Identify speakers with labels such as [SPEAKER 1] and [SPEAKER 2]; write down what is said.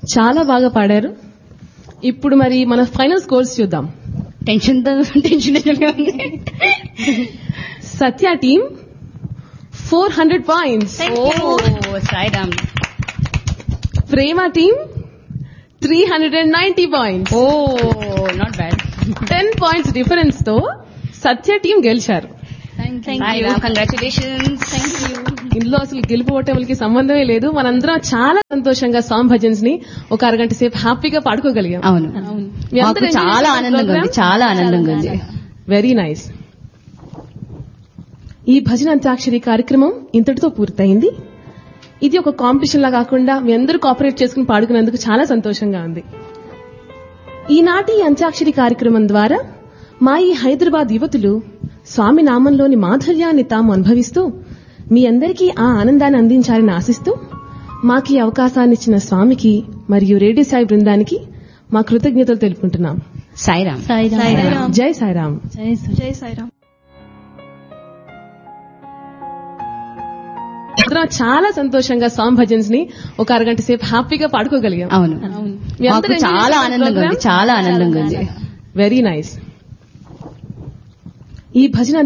[SPEAKER 1] చాలా బాగా పాడారు ఇప్పుడు మరి మన ఫైనల్ స్కోర్స్ చూద్దాం
[SPEAKER 2] టెన్షన్ టెన్షన్ ఉంది
[SPEAKER 1] Satya team four hundred points
[SPEAKER 2] oh Sairam
[SPEAKER 1] Prema team three hundred and ninety points
[SPEAKER 2] oh not bad
[SPEAKER 1] ten points difference తో సత్య టీం గెలిచారు
[SPEAKER 2] సాయిరామ్ కంగ్రాచులేషన్స్ థ్యాంక్ యూ
[SPEAKER 1] ఇందులో అసలు గెలుపు ఓటములకి సంబంధమే లేదు మనందరం చాలా సంతోషంగా సాంగ్ భజన్స్ ని ఒక అరగంట సేపు హ్యాపీగా పాడుకోగలిగాం
[SPEAKER 2] అవును
[SPEAKER 1] మీ
[SPEAKER 2] మాకు
[SPEAKER 1] అందరూ
[SPEAKER 2] చాలా
[SPEAKER 1] enjoy
[SPEAKER 2] ఆనందంగా ఉంది
[SPEAKER 1] program?
[SPEAKER 2] చాలా ఆనందంగా ఉంది
[SPEAKER 1] వెరీ నైస్ ఈ భజన అంత్యాక్షరి కార్యక్రమం ఇంతటితో పూర్తయింది ఇది ఒక కాంపిటీషన్ లా కాకుండా మీ అందరూ కోఆపరేట్ చేసుకుని పాడుకున్నందుకు చాలా సంతోషంగా ఉంది ఈనాటి ఈ అంత్యాక్షరి కార్యక్రమం ద్వారా మా ఈ హైదరాబాద్ యువతులు స్వామి నామంలోని మాధుర్యాన్ని తాము అనుభవిస్తూ మీ అందరికీ ఆ ఆనందాన్ని అందించాలని ఆశిస్తూ మాకు ఈ అవకాశాన్ని ఇచ్చిన స్వామికి మరియు రేడియో సాయి బృందానికి మా కృతజ్ఞతలు తెలుపుకుంటున్నాం
[SPEAKER 2] సాయిరామ్
[SPEAKER 1] జై సాయిరామ్
[SPEAKER 3] జై సాయిరామ్
[SPEAKER 1] అందరం చాలా సంతోషంగా సాంగ్ భజన్స్ ని ఒక అరగంట సేపు హ్యాపీగా పాడుకోగలిగాం
[SPEAKER 2] అవును
[SPEAKER 1] మీ
[SPEAKER 2] మాకు
[SPEAKER 1] అందరూ enjoy
[SPEAKER 2] చాలా
[SPEAKER 1] చేసిన
[SPEAKER 2] ఆనందంగా ఉంది
[SPEAKER 1] program?
[SPEAKER 2] చాలా ఆనందంగా ఉంది
[SPEAKER 1] వెరీ నైస్ ఈ భజన